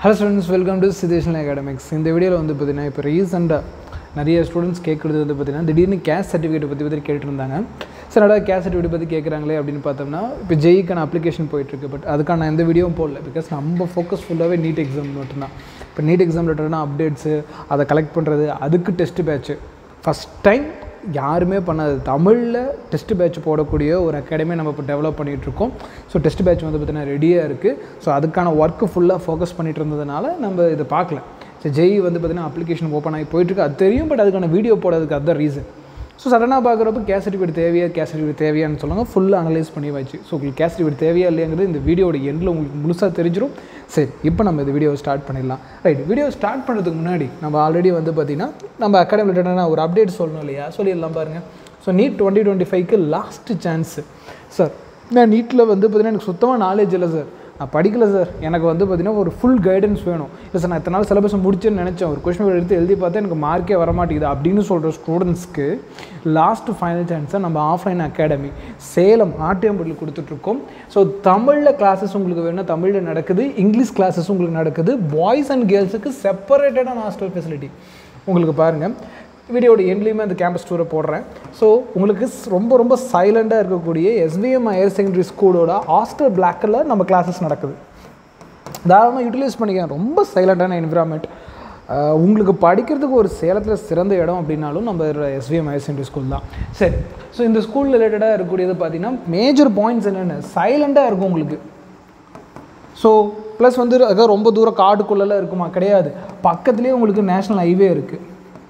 hello students welcome to சிதேஷன் academics இந்த வீடியோவில் வந்து பார்த்தீங்கன்னா இப்போ ரீசெண்டாக நிறைய ஸ்டூடெண்ட்ஸ் கேட்குறது வந்து பார்த்தீங்கன்னா திடீர்னு கேஸ் சர்டிஃபிகேட் பற்றி பற்றி கேட்டுருந்தாங்க சார் அதாவது கேஸ் சர்டிஃபிகேட் பற்றி கேட்குறாங்களே அப்படின்னு பார்த்தோம்னா இப்போ ஜெய்க்கான அப்ளிகேஷன் போயிட்டுருக்கு பட் அதுக்கான நான் எந்த வீடியோவும் போடல பிகாஸ் நம்ம ஃபோக்கஸ் ஃபுல்லாகவே நீட் எக்ஸாம் மட்டும்தான் இப்போ நீட் எக்ஸாம் லெட்டர்னா அப்டேட்ஸு அதை கலெக்ட் பண்ணுறது அதுக்கு டெஸ்ட் பேட்ச்சு ஃபஸ்ட் டைம் யாருமே பண்ணாது தமிழில் டெஸ்ட் பேட்ச் போடக்கூடிய ஒரு அகாடமி நம்ம இப்போ டெவலப் பண்ணிகிட்ருக்கோம் ஸோ டெஸ்ட் பேட்ச் வந்து பார்த்திங்கன்னா ரெடியாக இருக்குது ஸோ அதுக்கான ஒர்க்கு ஃபுல்லாக ஃபோக்கஸ் பண்ணிட்டு இருந்ததுனால நம்ம இதை பார்க்கல ஸோ ஜெய் வந்து பார்த்திங்கன்னா அப்ளிகேஷன் ஓப்பன் ஆகி போயிட்டுருக்கு அது தெரியும் பட் அதுக்கான வீடியோ போடுறதுக்கு அதுதான் ரீசன் ஸோ சடனாக பார்க்குறப்ப கேஸ் சர்டிஃபிகேட் தேவையா கேஸ் சர்டிஃபிகேட் தேவையான்னு சொல்லுங்கள் ஃபுல்லாக அனலைஸ் பண்ணி வச்சு ஸோ உங்களுக்கு கேஸ் சர்டிஃபிகேட் தேவையா இல்லையாங்கிறது இந்த வீடியோட எண்டில் உங்களுக்கு முழுசாக தெரிஞ்சிடும் சரி இப்போ நம்ம இந்த வீடியோ ஸ்டார்ட் பண்ணிடலாம் ரைட் வீடியோ ஸ்டார்ட் பண்ணுறதுக்கு முன்னாடி நம்ம ஆல்ரெடி வந்து பார்த்திங்கன்னா நம்ம அகாடமி ரிலேட்டடான ஒரு அப்டேட் சொல்லணும் இல்லையா சொல்லிடலாம் பாருங்கள் ஸோ நீட் டுவெண்ட்டி டுவெண்ட்டி ஃபைவ்க்கு லாஸ்ட்டு சான்ஸு சார் நான் நீட்டில் வந்து பார்த்திங்கன்னா எனக்கு சுத்தமாக நாலேஜ் இல்லை சார் நான் படிக்கல சார் எனக்கு வந்து பார்த்திங்கன்னா ஒரு ஃபுல் கைடன்ஸ் வேணும் இல்லை சார் நான் இத்தனை நாள் சிலபஸ் முடிச்சுன்னு நினச்சேன் ஒரு கொஸ்டின் பேப்பர் எடுத்து எழுதி பார்த்தா எனக்கு மார்க்கே வர மாட்டேங்குது அப்படின்னு சொல்கிற ஸ்டூடெண்ட்ஸ்க்கு லாஸ்ட் ஃபைனல் சான்ஸை நம்ம ஆஃப்லைன் அகாடமி சேலம் ஆர்டிஎம்பட்டில் கொடுத்துட்ருக்கோம் ஸோ தமிழில் கிளாஸஸ் உங்களுக்கு வேணும்னா தமிழில் நடக்குது இங்கிலீஷ் கிளாஸஸ் உங்களுக்கு நடக்குது பாய்ஸ் அண்ட் கேர்ள்ஸுக்கு செப்பரேட்டடான ஹாஸ்டல் ஃபெசிலிட்டி உங்களுக்கு பாருங்கள் வீடியோட எண்ட்லேயுமே அந்த கேம்பஸ் டூரை போடுறேன் ஸோ உங்களுக்கு ஸ்- ரொம்ப ரொம்ப சைலண்டாக இருக்கக்கூடிய எஸ்பிஎம் ஹையர் செகண்டரி ஸ்கூலோட ஹாஸ்டல் பிளாக்கில் நம்ம கிளாஸஸ் நடக்குது தாராளமாக யூட்டிலைஸ் பண்ணிக்க ரொம்ப சைலண்டான என்விரான்மெண்ட் உங்களுக்கு படிக்கிறதுக்கு ஒரு சேலத்தில் சிறந்த இடம் அப்படின்னாலும் நம்ம எஸ்விஎம் ஹையர் செகண்டரி ஸ்கூல் தான் சரி ஸோ இந்த ஸ்கூல் ரிலேட்டடாக இருக்கக்கூடியது பார்த்தீங்கன்னா மேஜர் பாயிண்ட்ஸ் என்னென்ன சைலண்டாக இருக்கும் உங்களுக்கு ஸோ ப்ளஸ் வந்து அதாவது ரொம்ப தூரம் காடுக்குள்ளெல்லாம் இருக்குமா கிடையாது பக்கத்துலேயே உங்களுக்கு நேஷ்னல் ஹைவே இருக்குது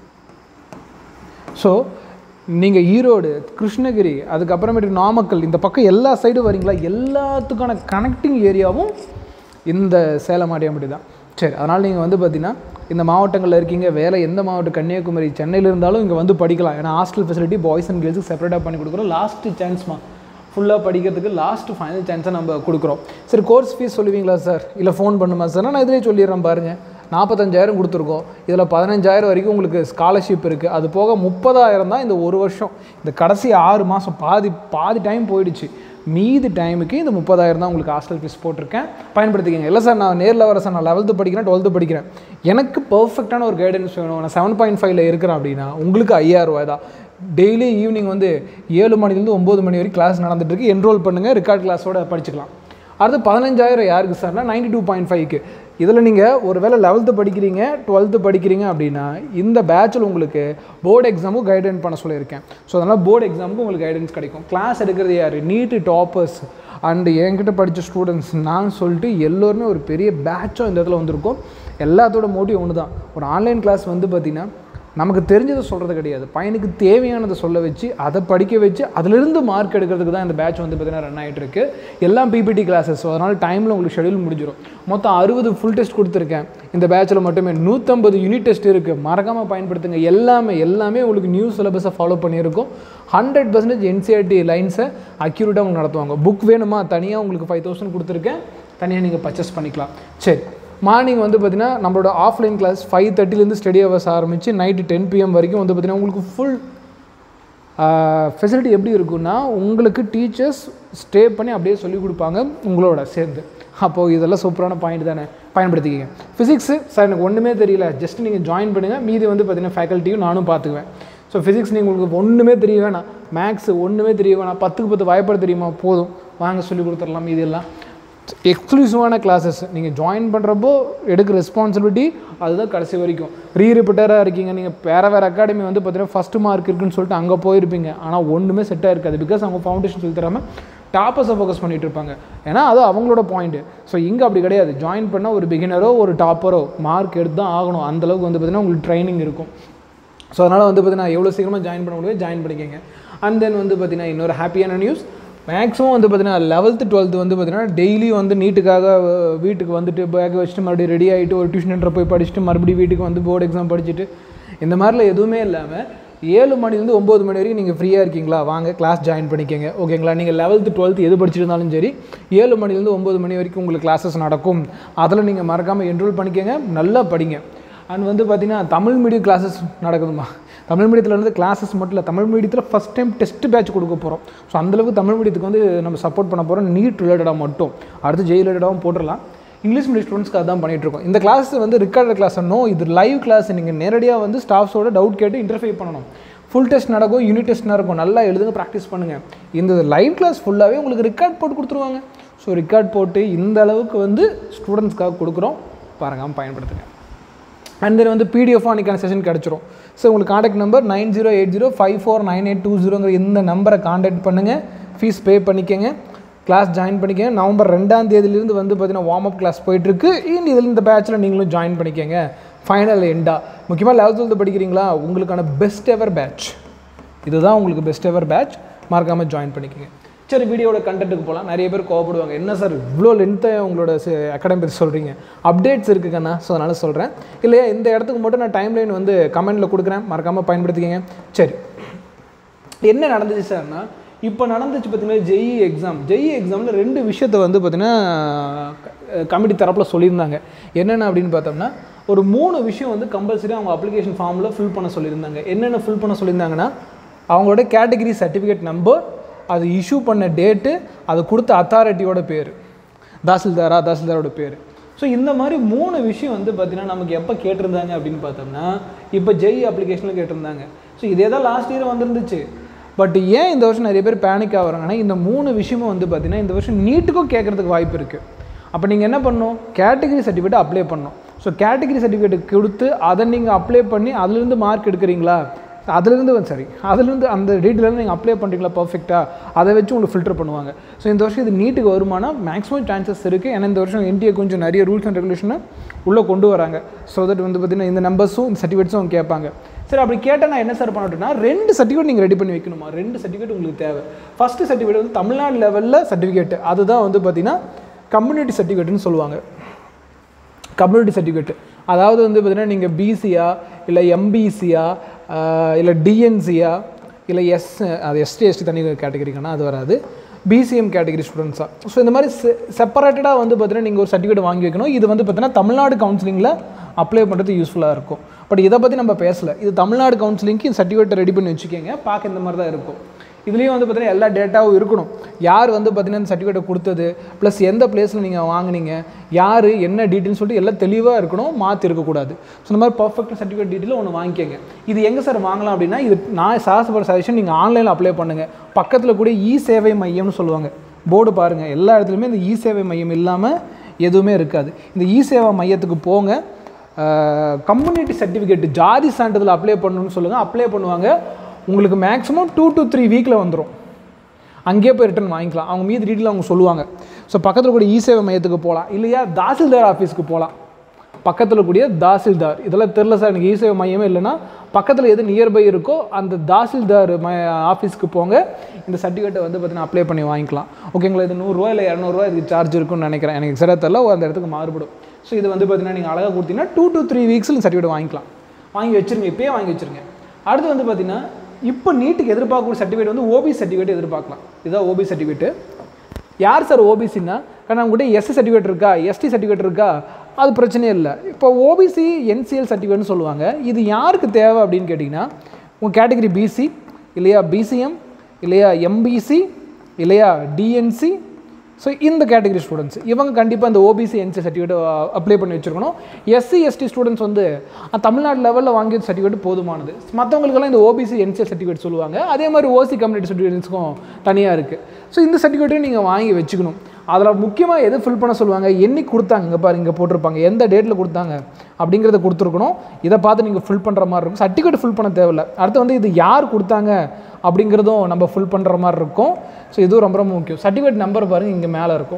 ஸோ நீங்கள் ஈரோடு கிருஷ்ணகிரி அதுக்கப்புறமேட்டு நாமக்கல் இந்த பக்கம் எல்லா சைடும் வரீங்களா எல்லாத்துக்கான கனெக்டிங் ஏரியாவும் இந்த சேலம் ஆடியாம்பட்டி தான் சரி அதனால் நீங்கள் வந்து பார்த்தீங்கன்னா இந்த மாவட்டங்களில் இருக்கீங்க வேலை எந்த மாவட்டம் கன்னியாகுமரி சென்னையில் இருந்தாலும் இங்கே வந்து படிக்கலாம் ஏன்னா ஹாஸ்டல் ஃபெசிலிட்டி பாய்ஸ் அண்ட் கேர்ள்ஸுக்கு செப்பரேட்டாக பண்ணி கொடுக்குறோம் லாஸ்ட்டு சான்ஸ்மா ஃபுல்லாக படிக்கிறதுக்கு லாஸ்ட் ஃபைனல் சான்ஸை நம்ம கொடுக்குறோம் சரி கோர்ஸ் ஃபீஸ் சொல்லுவீங்களா சார் இல்லை ஃபோன் பண்ணுமா சார் நான் இதிலே சொல்லிடுறேன் பாருங்கள் நாற்பத்தஞ்சாயிரம் கொடுத்துருக்கோம் இதில் பதினஞ்சாயிரம் வரைக்கும் உங்களுக்கு ஸ்காலர்ஷிப் இருக்குது அது போக முப்பதாயிரம் தான் இந்த ஒரு வருஷம் இந்த கடைசி ஆறு மாதம் பாதி பாதி டைம் போயிடுச்சு மீதி டைமுக்கு இந்த முப்பதாயிரம் தான் உங்களுக்கு ஹாஸ்டல் ஃபீஸ் போட்டிருக்கேன் பயன்படுத்திக்கங்க இல்லை சார் நான் நேரில் வர சார் நான் லெவல்த்து படிக்கிறேன் டுவெல்த்து படிக்கிறேன் எனக்கு பர்ஃபெக்டான ஒரு கைடன்ஸ் வேணும் நான் செவன் பாயிண்ட் ஃபைவ்ல இருக்கிறேன் அப்படின்னா உங்களுக்கு ஐயாயிரம் ரூபாய் தான் டெய்லி ஈவினிங் வந்து ஏழு மணிலேருந்து ஒம்பது மணி வரைக்கும் கிளாஸ் நடந்துட்டு இருக்கு என்ரோல் பண்ணுங்கள் ரெக்கார்ட் கிளாஸோட படிச்சுக்கலாம் அடுத்து பதினஞ்சாயிரம் யாருக்கு சார்னா நைன்டி டூ பாயிண்ட் ஃபைவ்க்கு இதில் நீங்கள் ஒரு வேளை லெவல்த்து படிக்கிறீங்க டுவெல்த்து படிக்கிறீங்க அப்படின்னா இந்த பேட்சில் உங்களுக்கு போர்டு எக்ஸாமும் கைடன் பண்ண சொல்லியிருக்கேன் ஸோ அதனால் போர்டு எக்ஸாமுக்கு உங்களுக்கு கைடன்ஸ் கிடைக்கும் கிளாஸ் எடுக்கிறது யார் நீட்டு டாப்பர்ஸ் அண்டு என்கிட்ட படித்த ஸ்டூடெண்ட்ஸ் நான் சொல்லிட்டு எல்லோருமே ஒரு பெரிய பேட்சும் இந்த இடத்துல வந்திருக்கோம் எல்லாத்தோட மோட்டிவ் ஒன்று தான் ஒரு ஆன்லைன் கிளாஸ் வந்து பார்த்திங்கன்னா நமக்கு தெரிஞ்சதை சொல்கிறது கிடையாது பையனுக்கு தேவையானதை சொல்ல வச்சு அதை படிக்க வச்சு அதிலிருந்து மார்க் எடுக்கிறதுக்கு தான் இந்த பேட்ச் வந்து பார்த்தீங்கன்னா ரன் ஆகிட்டு இருக்கு எல்லாம் பிபிடி கிளாஸஸ் ஸோ அதனால் டைமில் உங்களுக்கு ஷெடியூல் முடிஞ்சிடும் மொத்தம் அறுபது ஃபுல் டெஸ்ட் கொடுத்துருக்கேன் இந்த பேட்சில் மட்டுமே நூற்றம்பது யூனிட் டெஸ்ட் இருக்குது மறக்காமல் பயன்படுத்துங்க எல்லாமே எல்லாமே உங்களுக்கு நியூ சிலபஸை ஃபாலோ பண்ணியிருக்கோம் ஹண்ட்ரட் பர்சன்டேஜ் என்சிஆர்டி லைன்ஸை அக்யூரேட்டாக உங்களுக்கு நடத்துவாங்க புக் வேணுமா தனியாக உங்களுக்கு ஃபைவ் தௌசண்ட் கொடுத்துருக்கேன் தனியாக நீங்கள் பர்ச்சேஸ் பண்ணிக்கலாம் சரி மார்னிங் வந்து பார்த்தீங்கன்னா நம்மளோட ஆஃப்லைன் கிளாஸ் ஃபைவ் தேர்ட்டிலேருந்து ஸ்டடி ஹவர்ஸ் ஆரம்பித்து நைட்டு டென் பிஎம் வரைக்கும் வந்து பார்த்தீங்கன்னா உங்களுக்கு ஃபுல் ஃபெசிலிட்டி எப்படி இருக்குன்னா உங்களுக்கு டீச்சர்ஸ் ஸ்டே பண்ணி அப்படியே சொல்லிக் கொடுப்பாங்க உங்களோட சேர்ந்து அப்போது இதெல்லாம் சூப்பரான பாயிண்ட் தானே பயன்படுத்திக்கிங்க ஃபிசிக்ஸு சார் எனக்கு ஒன்றுமே தெரியல ஜஸ்ட் நீங்கள் ஜாயின் பண்ணுங்கள் மீதி வந்து பார்த்தீங்கன்னா ஃபேக்கல்ட்டியும் நானும் பார்த்துக்குவேன் ஸோ ஃபிசிக்ஸ் நீங்கள் உங்களுக்கு ஒன்றுமே தெரிய வேணாம் மேக்ஸ் ஒன்றுமே தெரிய வேணாம் பத்துக்கு பத்து வாய்ப்பாடு தெரியுமா போதும் வாங்க சொல்லி கொடுத்துடலாம் இதெல்லாம் எக்ஸ்க்ளூசிவான கிளாஸஸ் நீங்கள் ஜாயின் பண்ணுறப்போ எடுக்கிற ரெஸ்பான்சிபிலிட்டி அதுதான் கடைசி வரைக்கும் ரீ ரிப்பீட்டராக இருக்கீங்க நீங்கள் வேறு வேறு அகாடமி வந்து பார்த்தீங்கன்னா ஃபஸ்ட்டு மார்க் இருக்குன்னு சொல்லிட்டு அங்கே போயிருப்பீங்க ஆனால் ஒன்றுமே செட் ஆயிருக்காது பிகாஸ் அவங்க ஃபவுண்டேஷன் சொல்லி தராமல் டாப்பர்ஸை ஃபோக்கஸ் பண்ணிட்டு இருப்பாங்க ஏன்னா அது அவங்களோட பாயிண்ட்டு ஸோ இங்கே அப்படி கிடையாது ஜாயின் பண்ணால் ஒரு பிகினரோ ஒரு டாப்பரோ மார்க் எடுத்து தான் ஆகணும் அந்தளவுக்கு வந்து பார்த்தீங்கன்னா உங்களுக்கு ட்ரைனிங் இருக்கும் ஸோ அதனால் வந்து பார்த்தீங்கன்னா எவ்வளோ சீக்கிரமாக ஜாயின் பண்ண முடியும் ஜாயின் பண்ணிக்கோங்க அண்ட் தென் வந்து பார்த்தீங்கன்னா இன்னொரு ஹாப்பியான நியூஸ் மேக்ஸிமம் வந்து பார்த்தீங்கன்னா லெவல்த்து டுவெல்த்து வந்து பார்த்தீங்கன்னா டெய்லி வந்து நீட்டுக்காக அஹ், வீட்டுக்கு வந்துட்டு பேக் வச்சுட்டு மறுபடியும் ரெடி ஆகிட்டு ஒரு டியூஷன் சென்டர் போய் படிச்சுட்டு மறுபடியும் வீட்டுக்கு வந்து போர்டு எக்ஸாம் படிச்சுட்டு இந்த மாதிரிலாம் எதுவுமே இல்லாமல் ஏழு மணிலேருந்து ஒம்பது மணி வரைக்கும் நீங்கள் ஃப்ரீயாக இருக்கீங்களா வாங்க கிளாஸ் ஜாயின் பண்ணிக்கோங்க ஓகேங்களா நீங்கள் லெவல்த்து டுவெல்த்து எது படிச்சுட்டு இருந்தாலும் சரி ஏழு மணிலேருந்து ஒம்பது மணி வரைக்கும் உங்களுக்கு கிளாஸஸ் நடக்கும் அதில் நீங்கள் மறக்காமல் என்ரோல் பண்ணிக்கோங்க நல்லா படிங்க அண்ட் வந்து பார்த்தீங்கன்னா தமிழ் மீடியம் கிளாஸஸ் நடக்குதுமா தமிழ் மீடியத்தில் வந்து கிளாஸஸ் மட்டும் இல்லை தமிழ் மீடியத்தில் ஃபஸ்ட் டைம் டெஸ்ட் பேட்ச் கொடுக்க போகிறோம் ஸோ அந்தளவுக்கு தமிழ் மீடியத்துக்கு வந்து நம்ம சப்போர்ட் பண்ண போகிறோம் நீட் ரிலேட்டடாக மட்டும் அடுத்து ஜெய் ரிலேட்டடாகவும் போட்டுடலாம் இங்கிலீஷ் மீடியம் ஸ்டூடெண்ட்ஸ்க்கு அதான் பண்ணிட்டு இருக்கோம் இந்த கிளாஸ் வந்து ரெக்கார்டட் கிளாஸ் நோ இது லைவ் கிளாஸ் நீங்கள் நேரடியாக வந்து ஸ்டாஃப்ஸோட டவுட் கேட்டு இன்டர்ஃபை பண்ணணும் ஃபுல் டெஸ்ட் நடக்கும் யூனிட் டெஸ்ட் நடக்கும் நல்லா எழுதுங்க ப்ராக்டிஸ் பண்ணுங்கள் இந்த லைவ் கிளாஸ் ஃபுல்லாகவே உங்களுக்கு ரெக்கார்ட் போட்டு கொடுத்துருவாங்க ஸோ ரெக்கார்ட் போட்டு இந்த அளவுக்கு வந்து ஸ்டூடெண்ட்ஸ்க்காக கொடுக்குறோம் பாருங்கள் பயன்படுத்துங்க அண்ட் தென் வந்து பிடிஎஃப் அன்றைக்கான செஷன் கிடச்சிரும் ஸோ உங்களுக்கு contact number nine zero eight zero five four nine eight two ஜீரோங்கிற இந்த நம்பரை காண்டாக்ட் பண்ணுங்கள் ஃபீஸ் பே பண்ணிக்கங்க கிளாஸ் ஜாயின் பண்ணிக்கங்க நவம்பர் ரெண்டாம் தேதியிலேருந்து வந்து பார்த்தீங்கன்னா வார்ம் அப் கிளாஸ் போயிட்டுருக்கு இந்த இதில் இந்த பேட்சில் நீங்களும் ஜாயின் பண்ணிக்கங்க ஃபைனல் எண்டா முக்கியமாக லெவல்த் டுவெல்த்து படிக்கிறீங்களா உங்களுக்கான பெஸ்ட் எவர் பேட்ச் இதுதான் உங்களுக்கு பெஸ்ட் எவர் பேட்ச் மறக்காமல் ஜாயின் பண்ணிக்கங்க சரி வீடியோட கண்டென்ட்டுக்கு போகலாம் நிறைய பேர் கோவப்படுவாங்க என்ன சார் இவ்வளோ லென்த்தாக உங்களோட அகாடமி பற்றி சொல்கிறீங்க அப்டேட்ஸ் இருக்குங்கண்ணா ஸோ அதனால் சொல்கிறேன் இல்லையா இந்த இடத்துக்கு மட்டும் நான் டைம் லைன் வந்து கமெண்ட்டில் கொடுக்குறேன் மறக்காமல் பயன்படுத்திக்கங்க சரி என்ன நடந்துச்சு சார்னா இப்போ நடந்துச்சு பார்த்தீங்கன்னா ஜெஇ எக்ஸாம் ஜெஇ எக்ஸாமில் ரெண்டு விஷயத்தை வந்து பார்த்தீங்கன்னா கமிட்டி தரப்பில் சொல்லியிருந்தாங்க என்னென்ன அப்படின்னு பார்த்தோம்னா ஒரு மூணு விஷயம் வந்து கம்பல்சரி அவங்க அப்ளிகேஷன் ஃபார்மில் ஃபில் பண்ண சொல்லியிருந்தாங்க என்னென்ன ஃபில் பண்ண சொல்லியிருந்தாங்கன்னா அவங்களோட கேட்டகரி சர்டிஃபிகேட் நம்பர் அது இஷ்யூ பண்ண டேட்டு அது கொடுத்த அத்தாரிட்டியோட பேர் தாசில்தாரா தாசில்தாரோட பேர் ஸோ இந்த மாதிரி மூணு விஷயம் வந்து பார்த்தீங்கன்னா நமக்கு எப்போ கேட்டிருந்தாங்க அப்படின்னு பார்த்தோம்னா இப்போ ஜெய் அப்ளிகேஷனில் கேட்டிருந்தாங்க ஸோ இதே தான் லாஸ்ட் இயர் வந்துருந்துச்சு பட் ஏன் இந்த வருஷம் நிறைய பேர் பேனிக் ஆகுறாங்கன்னா இந்த மூணு விஷயமும் வந்து பார்த்தீங்கன்னா இந்த வருஷம் நீட்டுக்கும் கேட்குறதுக்கு வாய்ப்பு இருக்குது அப்போ நீங்கள் என்ன பண்ணணும் கேட்டகரி சர்டிஃபிகேட் அப்ளை பண்ணணும் ஸோ கேட்டகரி சர்டிஃபிகேட் கொடுத்து அதை நீங்கள் அப்ளை பண்ணி அதுலேருந்து மார்க் எடுக்கிறீங்களா அதுலேருந்து வந்து சரி அதுலேருந்து அந்த டீட்டெயிலேருந்து நீங்கள் அப்ளை பண்ணுறீங்களா பர்ஃபெக்டாக அதை வச்சு உங்களுக்கு ஃபில்டர் பண்ணுவாங்க ஸோ இந்த வருஷம் இது நீட்டுக்கு வருமானா மேக்ஸிமம் சான்சஸ் இருக்குது ஏன்னா இந்த வருஷம் என்டிஏ கொஞ்சம் நிறைய ரூல்ஸ் அண்ட் ரெகுலேஷனை உள்ளே கொண்டு வராங்க ஸோ தட் வந்து பார்த்திங்கன்னா இந்த நம்பர்ஸும் இந்த சர்டிஃபிகேட்ஸும் கேட்பாங்க சரி அப்படி கேட்டால் நான் என்ன சார் பண்ணட்டும்னா ரெண்டு சர்டிஃபிகேட் நீங்கள் ரெடி பண்ணி வைக்கணுமா ரெண்டு சர்டிஃபிகேட் உங்களுக்கு தேவை ஃபஸ்ட்டு சர்டிஃபிகேட் வந்து தமிழ்நாடு லெவலில் சர்டிஃபிகேட் அதுதான் வந்து பார்த்திங்கன்னா கம்யூனிட்டி சர்டிஃபிகேட்னு சொல்லுவாங்க கம்யூனிட்டி சர்டிஃபிகேட் அதாவது வந்து பார்த்தீங்கன்னா நீங்கள் பிசியா இல்லை எம்பிசியா இல்லை டிஎன்சியா இல்லை எஸ் அது எஸ்டி எஸ்டி தனி கேட்டகரிக்கான அது வராது பிசிஎம் கேட்டகரி ஸ்டூடெண்ட்ஸாக ஸோ இந்த மாதிரி செ செப்பரேட்டடாக வந்து பார்த்தீங்கன்னா நீங்கள் ஒரு சர்டிஃபிகேட் வாங்கி வைக்கணும் இது வந்து பார்த்தீங்கன்னா தமிழ்நாடு கவுன்சிலிங்கில் அப்ளை பண்ணுறது யூஸ்ஃபுல்லாக இருக்கும் பட் இதை பற்றி நம்ம பேசலை இது தமிழ்நாடு கவுன்சிலிங்க்கு இந்த சர்டிஃபிகேட்டை ரெடி பண்ணி வச்சுக்கோங்க பார்க்க இந்த மாதிரி தான் இருக்கும் இதுலேயும் வந்து பார்த்தீங்கன்னா எல்லா டேட்டாவும் இருக்கணும் யார் வந்து பார்த்தீங்கன்னா இந்த சர்டிஃபிகேட் கொடுத்தது ப்ளஸ் எந்த பிளேஸில் நீங்கள் வாங்குனீங்க யார் என்ன டீட்டெயில்னு சொல்லிட்டு எல்லாம் தெளிவாக இருக்கணும் மாற்றி இருக்கக்கூடாது ஸோ இந்த மாதிரி பர்ஃபெக்ட் சர்டிஃபிகேட் டீட்டெயில் ஒன்று வாங்கிக்கோங்க இது எங்கே சார் வாங்கலாம் அப்படின்னா இது நான் சாசப்படுற சஜஷன் நீங்கள் ஆன்லைனில் அப்ளை பண்ணுங்கள் பக்கத்தில் கூட இ சேவை மையம்னு சொல்லுவாங்க போர்டு பாருங்கள் எல்லா இடத்துலையுமே இந்த இ சேவை மையம் இல்லாமல் எதுவுமே இருக்காது இந்த இ சேவை மையத்துக்கு போங்க கம்யூனிட்டி சர்டிஃபிகேட் ஜாதி சான்றிதழ் அப்ளை பண்ணணும்னு சொல்லுங்கள் அப்ளை பண்ணுவாங்க உங்களுக்கு மேக்ஸிமம் டூ டு த்ரீ வீக்கில் வந்துடும் அங்கேயே போய் ரிட்டன் வாங்கிக்கலாம் அவங்க மீது டீட்டெயில் அவங்க சொல்லுவாங்க ஸோ பக்கத்தில் கூட இ சேவை மையத்துக்கு போகலாம் இல்லையா தாசில்தார் ஆஃபீஸ்க்கு போகலாம் பக்கத்தில் கூடிய தாசில்தார் இதெல்லாம் தெரில சார் எனக்கு இ சேவை மையமே இல்லைன்னா பக்கத்தில் எது நியர்பை இருக்கோ அந்த தாசில்தார் ம ஆஃபீஸ்க்கு போங்க இந்த சர்டிஃபிகேட்டை வந்து பார்த்தீங்கன்னா அப்ளை பண்ணி வாங்கிக்கலாம் ஓகேங்களா இது நூறுரூவா இல்லை இரநூறுவா இதுக்கு சார்ஜ் இருக்குன்னு நினைக்கிறேன் எனக்கு சரியா தெரில அந்த இடத்துக்கு மாறுபடும் ஸோ இது வந்து பார்த்தீங்கன்னா நீங்கள் அழகாக கொடுத்தீங்கன்னா டூ டு த்ரீ வீக்ஸில் சர்டிஃபிகேட் வாங்கிக்கலாம் வாங்கி வச்சுருங்க இப்போயே வாங்கி வச்சுருங்க அடுத்து வந்து பார்த்தீங்கன்னா இப்போ நீட்டுக்கு எதிர்பார்க்கக்கூடிய சர்டிஃபிகேட் வந்து ஓபி சர்டிஃபிகேட் எதிர்பார்க்கலாம் இதுதான் ஓபி சர்டிஃபிகேட்டு யார் சார் ஓபிசின்னா காரணம் உங்கள்கிட்ட எஸ்சி சர்டிஃபிகேட் இருக்கா எஸ்டி சர்டிஃபிகேட் இருக்கா அது பிரச்சனையே இல்லை இப்போ ஓபிசி என்சிஎல் சர்டிஃபிகேட்னு சொல்லுவாங்க இது யாருக்கு தேவை அப்படின்னு கேட்டிங்கன்னா உங்கள் கேட்டகரி பிசி இல்லையா பிசிஎம் இல்லையா எம்பிசி இல்லையா டிஎன்சி ஸோ இந்த கேட்டகரி ஸ்டூடெண்ட்ஸ் இவங்க கண்டிப்பாக இந்த ஓபிசி என்சி சர்டிஃபிகேட் அப்ளை பண்ணி வச்சுருக்கணும் எஸ்சி எஸ்டி ஸ்டூடெண்ட்ஸ் வந்து அஹ், தமிழ்நாடு லெவலில் வாங்கிய சர்டிஃபிகேட் போதுமானது மற்றவங்களுக்கெல்லாம் இந்த ஓபிசி என்சி சர்டிஃபிகேட் சொல்லுவாங்க அதே மாதிரி ஓசி கம்யூனிட்டி சர்டிஃபிகேட்ஸுக்கும் தனியாக இருக்குது ஸோ இந்த சர்டிஃபிகேட்டையும் நீங்கள் வாங்கி வச்சுக்கணும் அதில் முக்கியமாக எது ஃபில் பண்ண சொல்லுவாங்க என்னைக்கு கொடுத்தாங்க இங்கே பாருங்க இங்கே போட்டிருப்பாங்க எந்த டேட்டில் கொடுத்தாங்க அப்படிங்கிறத கொடுத்துருக்கணும் இதை பார்த்து நீங்கள் ஃபில் பண்ணுற மாதிரி இருக்கும் சர்டிஃபிகேட் ஃபில் பண்ண தேவையில்ல அடுத்து வந்து இது யார் கொடுத்தாங்க அப்படிங்கிறதும் நம்ம ஃபில் பண்ணுற மாதிரி இருக்கும் ஸோ இதுவும் ரொம்ப ரொம்ப முக்கியம் சர்டிஃபிகேட் நம்பர் பாருங்கள் இங்கே மேலே இருக்கும்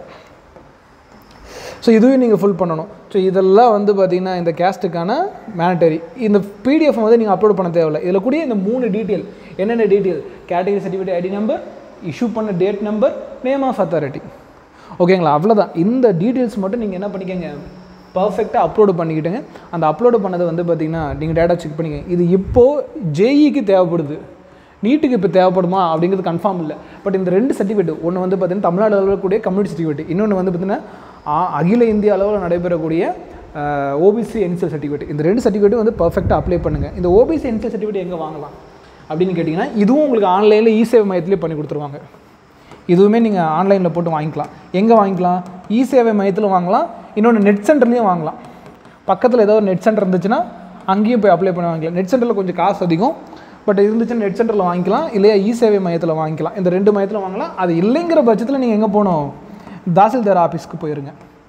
ஸோ இதுவும் நீங்கள் ஃபுல் பண்ணணும் ஸோ இதெல்லாம் வந்து பார்த்தீங்கன்னா இந்த கேஸ்ட்டுக்கான மேனட்டரி இந்த பிடிஎஃப் வந்து நீங்கள் அப்லோட் பண்ண தேவையில்லை இதில் கூடிய இந்த மூணு டீட்டெயில் என்னென்ன detail category certificate ID number issue பண்ண date number name of authority ஓகேங்களா அவ்வளோதான் இந்த டீட்டெயில்ஸ் மட்டும் நீங்கள் என்ன பண்ணிக்கங்க பர்ஃபெக்டாக அப்லோடு பண்ணிக்கிட்டுங்க அந்த அப்லோடு பண்ணதை வந்து பார்த்தீங்கன்னா நீங்கள் டேட்டா செக் பண்ணிக்கங்க இது இப்போது ஜேஇக்கு தேவைப்படுது நீட்டுக்கு இப்போ தேவைப்படுமா அப்படிங்கிறது கன்ஃபார்ம் இல்லை பட் இந்த ரெண்டு சர்டிஃபிகேட் ஒன்று வந்து பார்த்தீங்கன்னா தமிழ்நாடு அளவில் கூடிய கம்யூனிட்டி சர்டிஃபிகேட் இன்னொன்று வந்து பார்த்தீங்கன்னா ஆ- அகில இந்திய அளவில் நடைபெறக்கூடிய ஓபிசி என்சிஎல் சர்டிஃபிகேட் இந்த ரெண்டு சர்டிஃபிகேட்டும் வந்து பர்ஃபெக்டாக அப்ளை பண்ணுங்கள் இந்த ஓபிசி என்சிஎல் சர்டிஃபிகேட் எங்கே வாங்கலாம் அப்படின்னு கேட்டிங்கன்னா இதுவும் உங்களுக்கு ஆன்லைனில் இ சேவை மையத்திலே பண்ணி கொடுத்துருவாங்க இதுவுமே நீங்கள் ஆன்லைனில் போட்டு வாங்கிக்கலாம் எங்கே வாங்கிக்கலாம் இ சேவை மையத்தில் வாங்கலாம் இன்னொன்று நெட் சென்டர்லேயும் வாங்கலாம் பக்கத்தில் ஏதோ ஒரு நெட் சென்டர் இருந்துச்சுன்னா அங்கேயும் போய் அப்ளை பண்ணி வாங்கிக்கலாம் நெட் சென்டரில் கொஞ்சம் காசு அதிகம் பட் இருந்துச்சுன்னா நெட் சென்டரில் வாங்கிக்கலாம் இல்லையா இ சேவை மையத்தில் வாங்கிக்கலாம் இந்த ரெண்டு மையத்தில் வாங்கலாம் அது இல்லைங்கிற பட்சத்தில் நீங்கள் எங்கே போகணும் தாசில்தார் ஆஃபீஸ்க்கு போயிருங்க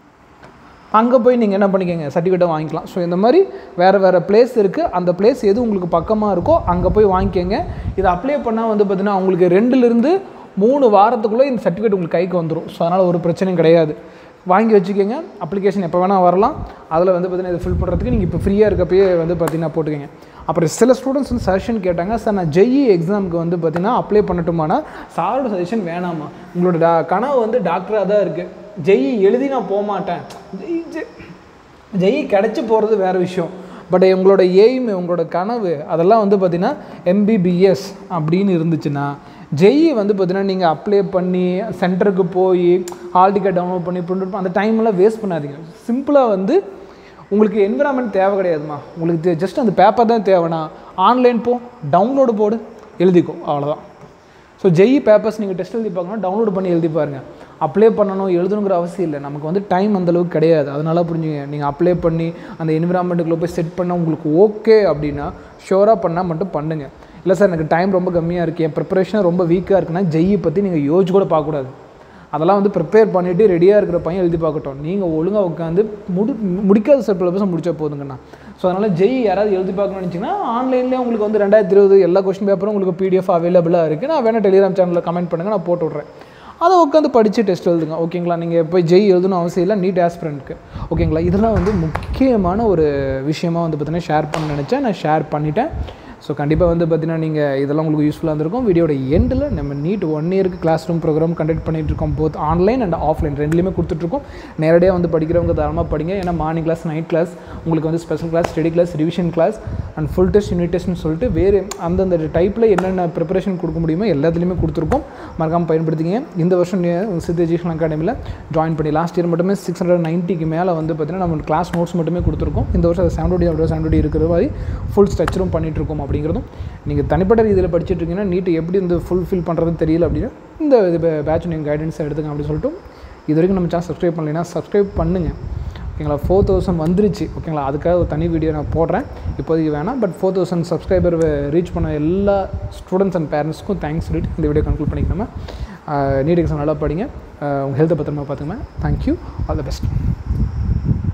அங்கே போய் நீங்கள் என்ன பண்ணிக்கோங்க சர்டிஃபிகேட்டை வாங்கிக்கலாம் ஸோ இந்த மாதிரி வேறு வேறு பிளேஸ் இருக்குது அந்த பிளேஸ் எது உங்களுக்கு பக்கமாக இருக்கோ அங்கே போய் வாங்கிக்கோங்க இதை அப்ளை பண்ணால் வந்து பார்த்தீங்கன்னா உங்களுக்கு ரெண்டுலேருந்து மூணு வாரத்துக்குள்ளே இந்த சர்டிஃபிகேட் உங்களுக்கு கைக்கு வந்துடும் ஸோ அதனால் ஒரு பிரச்சனையும் கிடையாது வாங்கி வச்சுக்கோங்க அப்ளிகேஷன் எப்போ வேணால் வரலாம் அதில் வந்து பார்த்தீங்கன்னா இது ஃபில் பண்ணுறதுக்கு நீங்கள் இப்போ ஃப்ரீயாக இருக்கப்பயே வந்து பார்த்தீங்கன்னா போட்டுக்கோங்க அப்புறம் சில ஸ்டூடெண்ட்ஸ் வந்து சஜஷன் கேட்டாங்க சார் நான் ஜெஇ எக்ஸாமுக்கு வந்து பார்த்தீங்கன்னா அப்ளை பண்ணட்டுமானா சாரோட சஜஷன் வேணாமா உங்களோட டா கனவு வந்து டாக்டராக தான் இருக்குது ஜெஇ எழுதி நான் போக மாட்டேன் ஜெய் ஜெய் ஜெய் கிடச்சி போகிறது வேறு விஷயம் பட் உங்களோட எய்ம் உங்களோட கனவு அதெல்லாம் வந்து பார்த்திங்கன்னா எம்பிபிஎஸ் அப்படின்னு இருந்துச்சுன்னா ஜெய் வந்து பார்த்தீங்கன்னா நீங்கள் அப்ளை பண்ணி சென்டருக்கு போய் ஹால் டிக்கெட் டவுன்லோட் பண்ணி பிரிண்ட் பண்ணி அந்த டைம்லாம் வேஸ்ட் பண்ணாதீங்க சிம்பிளாக வந்து உங்களுக்கு என்விரான்மெண்ட் தேவை கிடையாதுமா உங்களுக்கு ஜஸ்ட் அந்த பேப்பர் தான் தேவைன்னா ஆன்லைன் போ டவுன்லோடு போடு எழுதிக்கோ அவ்வளோதான் ஸோ ஜெய் பேப்பர்ஸ் நீங்கள் டெஸ்ட் எழுதி பார்க்கணும் டவுன்லோட் பண்ணி எழுதி பாருங்கள் அப்ளை பண்ணணும் எழுதணுங்கிற அவசியம் இல்லை நமக்கு வந்து டைம் அந்தளவுக்கு கிடையாது அதனால புரிஞ்சுங்க நீங்கள் அப்ளை பண்ணி அந்த என்விரான்மெண்ட்டுக்குள்ளே போய் செட் பண்ண உங்களுக்கு ஓகே அப்படின்னா ஷோராக பண்ணால் மட்டும் பண்ணுங்கள் இல்லை சார் எனக்கு டைம் ரொம்ப கம்மியாக இருக்குது என் ப்ரிப்பரேஷன் ரொம்ப வீக்காக இருக்குன்னா ஜெய்யை பற்றி நீங்கள் யோசிச்சு கூட பார்க்கக்கூடாது அதெல்லாம் வந்து ப்ரிப்பேர் பண்ணிவிட்டு ரெடியாக இருக்கிற பையன் எழுதி பார்க்கட்டும் நீங்கள் ஒழுங்காக உட்காந்து முடி முடிக்காத சிலபஸை முடிச்சா போதுங்கண்ணா ஸோ அதனால் ஜெய் யாராவது எழுதி பார்க்கணும்னு நினச்சிங்கன்னா ஆன்லைன்லேயே உங்களுக்கு வந்து ரெண்டாயிரத்தி இருபது எல்லா கொஸ்டின் பேப்பரும் உங்களுக்கு பிடிஎஃப் அவைலபிளாக இருக்குது நான் வேணால் டெலிகிராம் சேனலில் கமெண்ட் பண்ணுங்கள் நான் போட்டு விட்றேன் அதை உட்காந்து படித்து டெஸ்ட் எழுதுங்க ஓகேங்களா நீங்கள் போய் ஜெய் எழுதணும் அவசியம் இல்லை நீட் ஆஸ்பிரண்ட்க்கு ஓகேங்களா இதெல்லாம் வந்து முக்கியமான ஒரு விஷயமா வந்து பார்த்தீங்கன்னா ஷேர் பண்ண நினச்சேன் நான் ஷேர் பண்ணிட்டேன் ஸோ கண்டிப்பாக வந்து பார்த்தீங்கன்னா நீங்கள் இதெல்லாம் உங்களுக்கு யூஸ்ஃபுல்லாக இருந்திருக்கும் வீடியோட எண்டில் நம்ம நீட் ஒன் இயருக்கு கிளாஸ் ரூம் ப்ரோக்ராம் கண்டக்ட் பண்ணிட்டு இருக்கோம் போத் ஆன்லைன் அண்ட் ஆஃப்லைன் ரெண்டுலேயுமே கொடுத்துட்ருக்கோம் நேரடியாக வந்து படிக்கிறவங்க தாராளமாக படிங்க ஏன்னா மார்னிங் கிளாஸ் நைட் கிளாஸ் உங்களுக்கு வந்து special class study class revision class and full test unit டெஸ்ட்னு சொல்லிட்டு வேறு அந்தந்த டைப்பில் என்னென்ன ப்ரிப்பரேஷன் கொடுக்க முடியுமோ எல்லாத்துலேயுமே கொடுத்துருக்கோம் மறக்காமல் பயன்படுத்திங்க இந்த வருஷம் சித்த எஜுகேஷன் அகாடமியில் ஜாயின் பண்ணி லாஸ்ட் இயர் மட்டுமே சிக்ஸ் ஹண்ட்ரட் நைன்ட்டிக்கு மேலே வந்து பார்த்தீங்கன்னா நம்ம கிளாஸ் நோட்ஸ் மட்டுமே கொடுத்துருக்கோம் இந்த வருஷம் அது செவன் டி அப்படியே செவன் டி இருக்கிற மாதிரி ஃபுல் ஸ்ட்ரக்சரும் பண்ணிகிட்ருக்கோம் அப்படிங்கிறதும் நீங்கள் தனிப்பட்ட ரீதியில் படிச்சுட்டு இருக்கீங்கன்னா நீட் எப்படி இந்த ஃபுல்ஃபில் பண்ணுறதுன்னு தெரியல அப்படின்னா இந்த இது பேட்ச் நீங்கள் கைடன்ஸ் எடுத்துங்க அப்படின்னு சொல்லிட்டு இது வரைக்கும் நம்ம சேனல் சப்ஸ்கிரைப் பண்ணலைன்னா சப்ஸ்கிரைப் பண்ணுங்கள் ஓகேங்களா ஃபோர் தௌசண்ட் வந்துருச்சு ஓகேங்களா அதுக்காக ஒரு தனி வீடியோ நான் போடுறேன் இப்போதைக்கு வேணாம் but four thousand subscriber reach பண்ண எல்லா ஸ்டூடெண்ட்ஸ் அண்ட் பேரண்ட்ஸ்க்கும் தேங்க்ஸ் சொல்லிட்டு இந்த வீடியோ கன்க்ளூட் பண்ணிக்கணும் நீட் எக்ஸாம் நல்லா படிங்க உங்கள் ஹெல்த்தை பத்திரமா பார்த்துக்கங்க தேங்க்யூ ஆல் த பெஸ்ட்